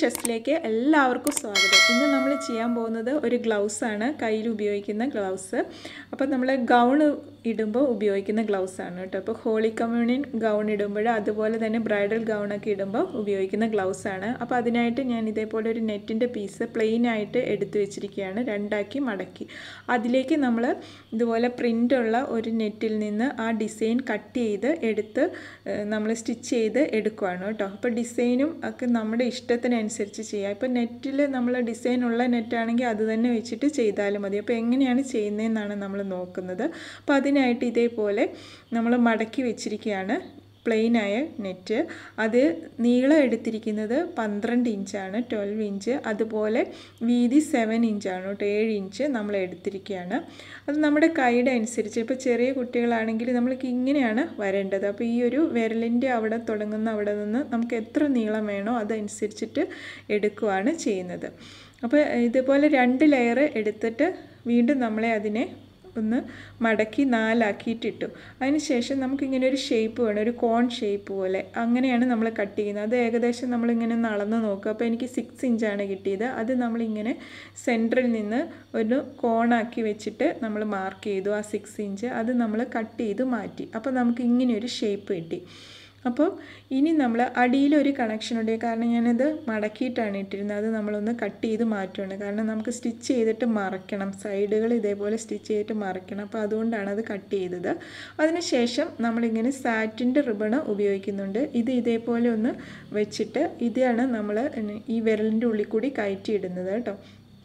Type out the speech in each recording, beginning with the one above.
ഷെസ്റ്റിലേക്ക് എല്ലാവർക്കും സ്വാഗതം ഇന്ന് നമ്മൾ ചെയ്യാൻ പോകുന്നത് ഒരു ഗ്ലൗസ് ആണ് കയ്യിൽ ഉപയോഗിക്കുന്ന ഗ്ലൗസ് അപ്പോൾ നമ്മൾ ഗൗൺ ഇടുമ്പോൾ ഉപയോഗിക്കുന്ന ഗ്ലൗസ് ആണ് കേട്ടോ അപ്പോൾ ഹോളി കമ്മ്യൂണിയൻ ഗൗൺ ഇടുമ്പോൾ അതുപോലെ തന്നെ ബ്രൈഡൽ ഗൗണൊക്കെ ഇടുമ്പോൾ ഉപയോഗിക്കുന്ന ഗ്ലൗസ് ആണ് അപ്പോൾ അതിനായിട്ട് ഞാൻ ഇതേപോലെ ഒരു നെറ്റിൻ്റെ പീസ് പ്ലെയിൻ ആയിട്ട് എടുത്തു വെച്ചിരിക്കുകയാണ് രണ്ടാക്കി മടക്കി അതിലേക്ക് നമ്മൾ ഇതുപോലെ പ്രിൻ്റ് ഉള്ള ഒരു നെറ്റിൽ നിന്ന് ആ ഡിസൈൻ കട്ട് ചെയ്ത് എടുത്ത് നമ്മൾ സ്റ്റിച്ച് ചെയ്ത് എടുക്കുവാണ് കേട്ടോ അപ്പോൾ ഡിസൈനും ഒക്കെ നമ്മുടെ ഇഷ്ടത്തിനനുസരിച്ച് ചെയ്യാം ഇപ്പോൾ നെറ്റിൽ നമ്മൾ ഡിസൈൻ ഉള്ള നെറ്റാണെങ്കിൽ അത് തന്നെ വെച്ചിട്ട് ചെയ്താലും മതി അപ്പോൾ എങ്ങനെയാണ് ചെയ്യുന്നതെന്നാണ് നമ്മൾ നോക്കുന്നത് അപ്പോൾ അതിനായിട്ട് ഇതേപോലെ നമ്മൾ മടക്കി വെച്ചിരിക്കുകയാണ് പ്ലെയിനായ നെറ്റ് അത് നീളം എടുത്തിരിക്കുന്നത് പന്ത്രണ്ട് ഇഞ്ചാണ് ട്വൽവ് ഇഞ്ച് അതുപോലെ വീതി സെവൻ ഇഞ്ചാണ് കേട്ടോ ഏഴ് ഇഞ്ച് നമ്മൾ എടുത്തിരിക്കുകയാണ് അത് നമ്മുടെ കൈയുടെ അനുസരിച്ച് ഇപ്പോൾ ചെറിയ കുട്ടികളാണെങ്കിൽ നമ്മൾക്ക് ഇങ്ങനെയാണ് വരേണ്ടത് അപ്പോൾ ഈ ഒരു വിരലിൻ്റെ അവിടെ തുടങ്ങുന്ന അവിടെ നിന്ന് നമുക്ക് എത്ര നീളം വേണോ അതനുസരിച്ചിട്ട് എടുക്കുകയാണ് ചെയ്യുന്നത് അപ്പോൾ ഇതുപോലെ രണ്ട് ലെയർ എടുത്തിട്ട് വീണ്ടും നമ്മളെ അതിനെ ഒന്ന് മടക്കി നാലാക്കിയിട്ടിട്ടു അതിനുശേഷം നമുക്കിങ്ങനെ ഒരു ഷേപ്പ് വേണം ഒരു കോൺ ഷേപ്പ് പോലെ അങ്ങനെയാണ് നമ്മൾ കട്ട് ചെയ്യുന്നത് അത് ഏകദേശം നമ്മളിങ്ങനെ ഒന്ന് അളന്ന് നോക്കുക അപ്പോൾ എനിക്ക് സിക്സ് ഇഞ്ചാണ് കിട്ടിയത് അത് നമ്മളിങ്ങനെ സെൻറ്ററിൽ നിന്ന് ഒരു കോണാക്കി വെച്ചിട്ട് നമ്മൾ മാർക്ക് ചെയ്തു ആ സിക്സ് ഇഞ്ച് അത് നമ്മൾ കട്ട് ചെയ്ത് മാറ്റി അപ്പോൾ നമുക്ക് ഇങ്ങനെ ഒരു ഷേപ്പ് കിട്ടി അപ്പോൾ ഇനി നമ്മൾ അടിയിലൊരു കണക്ഷൻ ഉണ്ട് കാരണം ഞാനത് മടക്കിയിട്ടാണ് ഇട്ടിരുന്നത് അത് നമ്മളൊന്ന് കട്ട് ചെയ്ത് മാറ്റുകയാണ് കാരണം നമുക്ക് സ്റ്റിച്ച് ചെയ്തിട്ട് മറയ്ക്കണം സൈഡുകൾ ഇതേപോലെ സ്റ്റിച്ച് ചെയ്തിട്ട് മറയ്ക്കണം അപ്പോൾ അതുകൊണ്ടാണ് അത് കട്ട് ചെയ്തത് അതിനുശേഷം നമ്മളിങ്ങനെ സാറ്റിൻ്റെ റിബണ് ഉപയോഗിക്കുന്നുണ്ട് ഇത് ഇതേപോലെ ഒന്ന് വെച്ചിട്ട് ഇതാണ് നമ്മൾ ഈ വിരലിൻ്റെ ഉള്ളിൽ കൂടി കയറ്റിയിടുന്നത് കേട്ടോ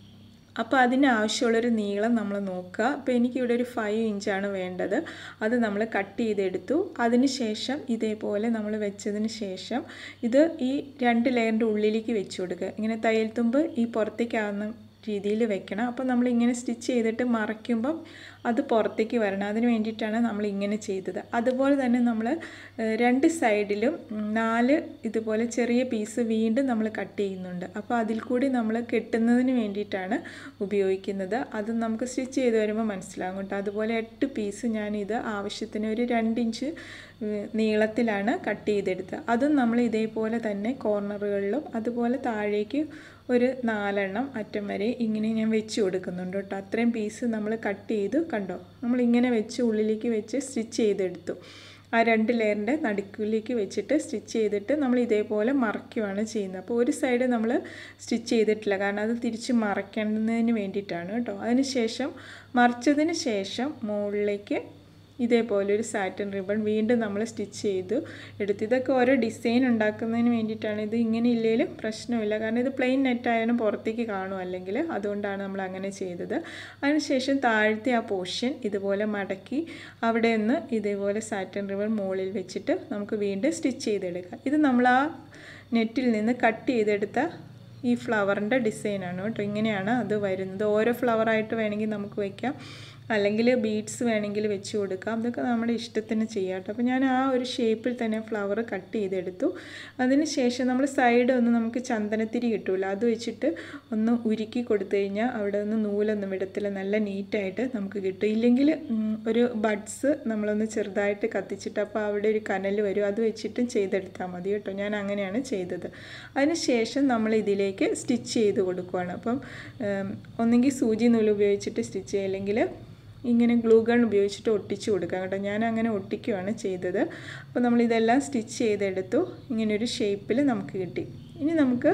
അപ്പോൾ അതിന് ആവശ്യമുള്ളൊരു നീളം നമ്മൾ നോക്കുക അപ്പോൾ എനിക്കിവിടെ ഒരു ഫൈവ് ഇഞ്ചാണ് വേണ്ടത് അത് നമ്മൾ കട്ട് ചെയ്തെടുത്തു അതിന് ശേഷം ഇതേപോലെ നമ്മൾ വെച്ചതിന് ശേഷം ഇത് ഈ രണ്ട് ലെയറിൻ്റെ ഉള്ളിലേക്ക് വെച്ച് കൊടുക്കുക ഇങ്ങനെ തയ്യൽ തുമ്പ് ഈ പുറത്തേക്കാവുന്ന രീതിയിൽ വെക്കണം അപ്പോൾ നമ്മൾ ഇങ്ങനെ സ്റ്റിച്ച് ചെയ്തിട്ട് മറയ്ക്കുമ്പം അത് പുറത്തേക്ക് വരണം അതിന് വേണ്ടിയിട്ടാണ് നമ്മൾ ഇങ്ങനെ ചെയ്തത് അതുപോലെ തന്നെ നമ്മൾ രണ്ട് സൈഡിലും നാല് ഇതുപോലെ ചെറിയ പീസ് വീണ്ടും നമ്മൾ കട്ട് ചെയ്യുന്നുണ്ട് അപ്പോൾ അതിൽ കൂടി നമ്മൾ കെട്ടുന്നതിന് വേണ്ടിയിട്ടാണ് ഉപയോഗിക്കുന്നത് അത് നമുക്ക് സ്റ്റിച്ച് ചെയ്ത് വരുമ്പോൾ മനസ്സിലാകും കേട്ടോ അതുപോലെ എട്ട് പീസ് ഞാനിത് ആവശ്യത്തിന് ഒരു രണ്ടിഞ്ച് നീളത്തിലാണ് കട്ട് ചെയ്തെടുത്തത് അതും നമ്മൾ ഇതേപോലെ തന്നെ കോർണറുകളിലും അതുപോലെ താഴേക്ക് ഒരു നാലെണ്ണം അറ്റം വരെ ഇങ്ങനെ ഞാൻ വെച്ച് കൊടുക്കുന്നുണ്ട് കേട്ടോ അത്രയും പീസ് നമ്മൾ കട്ട് ചെയ്ത് കണ്ടോ നമ്മൾ ഇങ്ങനെ വെച്ച് ഉള്ളിലേക്ക് വെച്ച് സ്റ്റിച്ച് ചെയ്തെടുത്തു ആ രണ്ട് ലെയറിൻ്റെ നടുക്കിലേക്ക് വെച്ചിട്ട് സ്റ്റിച്ച് ചെയ്തിട്ട് നമ്മൾ ഇതേപോലെ മറയ്ക്കുവാണ് ചെയ്യുന്നത് അപ്പോൾ ഒരു സൈഡ് നമ്മൾ സ്റ്റിച്ച് ചെയ്തിട്ടില്ല കാരണം അത് തിരിച്ച് മറയ്ക്കുന്നതിന് വേണ്ടിയിട്ടാണ് കേട്ടോ അതിന് ശേഷം മറിച്ചതിന് ശേഷം മുകളിലേക്ക് ഇതേപോലെ ഒരു സാറ്റൻ റിബൺ വീണ്ടും നമ്മൾ സ്റ്റിച്ച് ചെയ്തു എടുത്ത് ഇതൊക്കെ ഓരോ ഡിസൈൻ ഉണ്ടാക്കുന്നതിന് വേണ്ടിയിട്ടാണ് ഇത് ഇങ്ങനെ ഇല്ലെങ്കിലും പ്രശ്നമില്ല കാരണം ഇത് പ്ലെയിൻ നെറ്റായാലും പുറത്തേക്ക് കാണും അല്ലെങ്കിൽ അതുകൊണ്ടാണ് നമ്മൾ അങ്ങനെ ചെയ്തത് അതിനുശേഷം താഴത്തെ ആ പോർഷൻ ഇതുപോലെ മടക്കി അവിടെ നിന്ന് ഇതേപോലെ സാറ്റൻ റിബൺ മുകളിൽ വെച്ചിട്ട് നമുക്ക് വീണ്ടും സ്റ്റിച്ച് ചെയ്തെടുക്കാം ഇത് നമ്മൾ ആ നെറ്റിൽ നിന്ന് കട്ട് ചെയ്തെടുത്ത ഈ ഫ്ലവറിൻ്റെ ഡിസൈനാണ് കേട്ടോ ഇങ്ങനെയാണ് അത് വരുന്നത് ഓരോ ഫ്ലവറായിട്ട് വേണമെങ്കിൽ നമുക്ക് വയ്ക്കാം അല്ലെങ്കിൽ ബീഡ്സ് വേണമെങ്കിൽ വെച്ച് കൊടുക്കാം അതൊക്കെ നമ്മുടെ ഇഷ്ടത്തിന് ചെയ്യാം കേട്ടോ അപ്പോൾ ഞാൻ ആ ഒരു ഷേപ്പിൽ തന്നെ ഫ്ലവർ കട്ട് ചെയ്തെടുത്തു അതിന് ശേഷം നമ്മൾ സൈഡ് ഒന്ന് നമുക്ക് ചന്ദനത്തിരി കിട്ടുമല്ലോ അത് വെച്ചിട്ട് ഒന്ന് ഉരുക്കി കൊടുത്തു കഴിഞ്ഞാൽ അവിടെ നിന്ന് നൂലൊന്നും വിടത്തില്ല നല്ല നീറ്റായിട്ട് നമുക്ക് കിട്ടും ഇല്ലെങ്കിൽ ഒരു ബഡ്സ് നമ്മളൊന്ന് ചെറുതായിട്ട് കത്തിച്ചിട്ട് അപ്പോൾ അവിടെ ഒരു കനൽ വരും അത് വെച്ചിട്ടും ചെയ്തെടുത്താൽ മതി കേട്ടോ ഞാൻ അങ്ങനെയാണ് ചെയ്തത് അതിന് ശേഷം നമ്മൾ ഇതിലേക്ക് സ്റ്റിച്ച് ചെയ്ത് കൊടുക്കുകയാണ് അപ്പം ഒന്നെങ്കിൽ സൂചി നൂല് ഉപയോഗിച്ചിട്ട് സ്റ്റിച്ച് ചെയ്യുക അല്ലെങ്കിൽ ഇങ്ങനെ ഗ്ലൂ ഗൺ ഉപയോഗിച്ചിട്ട് ഒട്ടിച്ച് കൊടുക്കാം കേട്ടോ ഞാൻ അങ്ങനെ ഒട്ടിക്കുകയാണ് ചെയ്തത് അപ്പോൾ നമ്മൾ ഇതെല്ലാം സ്റ്റിച്ച് ചെയ്തെടുത്തു ഇങ്ങനെ ഒരു ഷേപ്പിൽ നമുക്ക് കിട്ടി ഇനി നമുക്ക്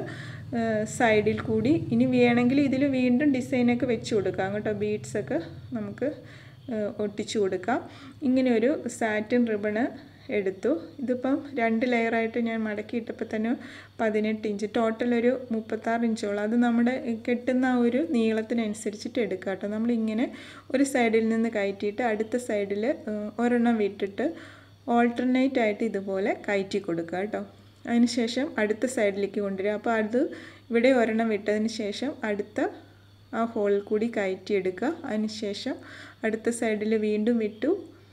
സൈഡിൽ കൂടി ഇനി വേണമെങ്കിൽ ഇതിൽ വീണ്ടും ഡിസൈനൊക്കെ വെച്ച് കൊടുക്കാം കേട്ടോ ബീഡ്സൊക്കെ നമുക്ക് ഒട്ടിച്ചു കൊടുക്കാം ഇങ്ങനെ ഒരു സാറ്റിൻ റിബണ് എടുത്തു ഇതിപ്പം രണ്ട് ലെയറായിട്ട് ഞാൻ മടക്കിയിട്ടപ്പോൾ തന്നെ പതിനെട്ട് ഇഞ്ച് ടോട്ടൽ ഒരു മുപ്പത്താറ് ഇഞ്ചോളം അത് നമ്മുടെ കെട്ടുന്ന ആ ഒരു നീളത്തിനനുസരിച്ചിട്ട് എടുക്കുക കേട്ടോ നമ്മളിങ്ങനെ ഒരു സൈഡിൽ നിന്ന് കയറ്റിയിട്ട് അടുത്ത സൈഡിൽ ഒരെണ്ണം വിട്ടിട്ട് ഓൾട്ടർനേറ്റ് ആയിട്ട് ഇതുപോലെ കയറ്റി കൊടുക്കുക കേട്ടോ അതിനുശേഷം അടുത്ത സൈഡിലേക്ക് കൊണ്ടുവരിക അപ്പോൾ അത് ഇവിടെ ഒരെണ്ണം വിട്ടതിന് ശേഷം അടുത്ത ആ ഹോളിൽ കൂടി കയറ്റിയെടുക്കുക അതിനുശേഷം അടുത്ത സൈഡിൽ വീണ്ടും വിട്ടു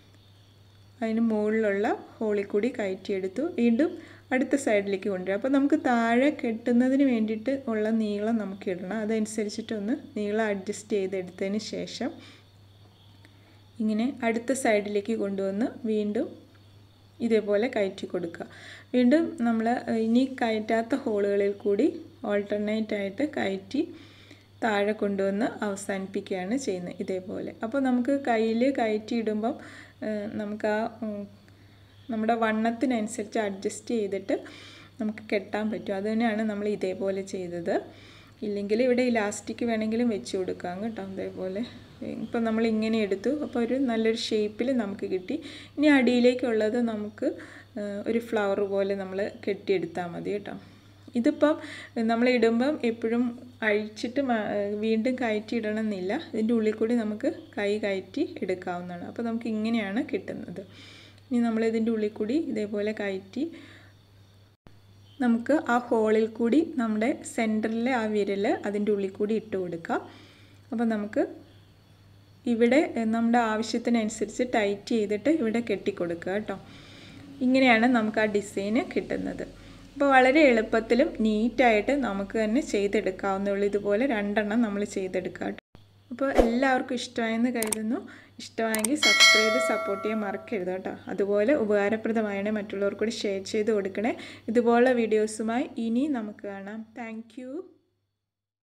അതിന് മുകളിലുള്ള ഹോളിൽ കൂടി കയറ്റിയെടുത്തു വീണ്ടും അടുത്ത സൈഡിലേക്ക് കൊണ്ടുവരിക അപ്പോൾ നമുക്ക് താഴെ കെട്ടുന്നതിന് വേണ്ടിയിട്ട് ഉള്ള നീളം നമുക്ക് ഇടണം അതനുസരിച്ചിട്ടൊന്ന് നീളം അഡ്ജസ്റ്റ് ചെയ്തെടുത്തതിന് ശേഷം ഇങ്ങനെ അടുത്ത സൈഡിലേക്ക് കൊണ്ടുവന്ന് വീണ്ടും ഇതേപോലെ കയറ്റി കൊടുക്കുക വീണ്ടും നമ്മൾ ഇനി കയറ്റാത്ത ഹോളുകളിൽ കൂടി ഓൾട്ടർനേറ്റ് ആയിട്ട് കയറ്റി താഴെ കൊണ്ടുവന്ന് അവസാനിപ്പിക്കുകയാണ് ചെയ്യുന്നത് ഇതേപോലെ അപ്പോൾ നമുക്ക് കയ്യിൽ കയറ്റി ഇടുമ്പം നമുക്ക് ആ നമ്മുടെ വണ്ണത്തിനനുസരിച്ച് അഡ്ജസ്റ്റ് ചെയ്തിട്ട് നമുക്ക് കെട്ടാൻ പറ്റും അത് തന്നെയാണ് നമ്മൾ ഇതേപോലെ ചെയ്തത് ഇല്ലെങ്കിൽ ഇവിടെ ഇലാസ്റ്റിക് വേണമെങ്കിലും വെച്ച് കൊടുക്കാം കേട്ടോ അതേപോലെ ഇപ്പം നമ്മൾ ഇങ്ങനെ എടുത്തു അപ്പോൾ ഒരു നല്ലൊരു ഷേപ്പിൽ നമുക്ക് കിട്ടി ഇനി അടിയിലേക്കുള്ളത് നമുക്ക് ഒരു ഫ്ലവർ പോലെ നമ്മൾ കെട്ടിയെടുത്താൽ മതി കേട്ടോ ഇതിപ്പം നമ്മൾ ഇടുമ്പം എപ്പോഴും അഴിച്ചിട്ട് വീണ്ടും കയറ്റി ഇടണമെന്നില്ല ഇതിൻ്റെ ഉള്ളിൽ കൂടി നമുക്ക് കൈ കയറ്റി എടുക്കാവുന്നതാണ് അപ്പോൾ നമുക്ക് ഇങ്ങനെയാണ് കിട്ടുന്നത് ഇനി നമ്മൾ ഇതിൻ്റെ ഉള്ളിൽ കൂടി ഇതേപോലെ കയറ്റി നമുക്ക് ആ ഹോളിൽ കൂടി നമ്മുടെ സെൻറ്ററിലെ ആ വിരൽ അതിൻ്റെ ഉള്ളിൽ കൂടി ഇട്ട് കൊടുക്കാം അപ്പോൾ നമുക്ക് ഇവിടെ നമ്മുടെ ആവശ്യത്തിനനുസരിച്ച് ടൈറ്റ് ചെയ്തിട്ട് ഇവിടെ കെട്ടിക്കൊടുക്കുക കേട്ടോ ഇങ്ങനെയാണ് നമുക്ക് ആ ഡിസൈന് കിട്ടുന്നത് അപ്പോൾ വളരെ എളുപ്പത്തിലും നീറ്റായിട്ട് നമുക്ക് തന്നെ ചെയ്തെടുക്കാവുന്നുള്ളൂ ഇതുപോലെ രണ്ടെണ്ണം നമ്മൾ ചെയ്തെടുക്കുക കേട്ടോ അപ്പോൾ എല്ലാവർക്കും ഇഷ്ടമായെന്ന് കരുതുന്നു ഇഷ്ടമായെങ്കിൽ സബ്സ്ക്രൈബ് ചെയ്ത് സപ്പോർട്ട് ചെയ്യാൻ മറക്കരുത് കേട്ടോ അതുപോലെ ഉപകാരപ്രദമായാണ് മറ്റുള്ളവർക്ക് കൂടി ഷെയർ ചെയ്ത് കൊടുക്കണേ ഇതുപോലുള്ള വീഡിയോസുമായി ഇനി നമുക്ക് കാണാം താങ്ക്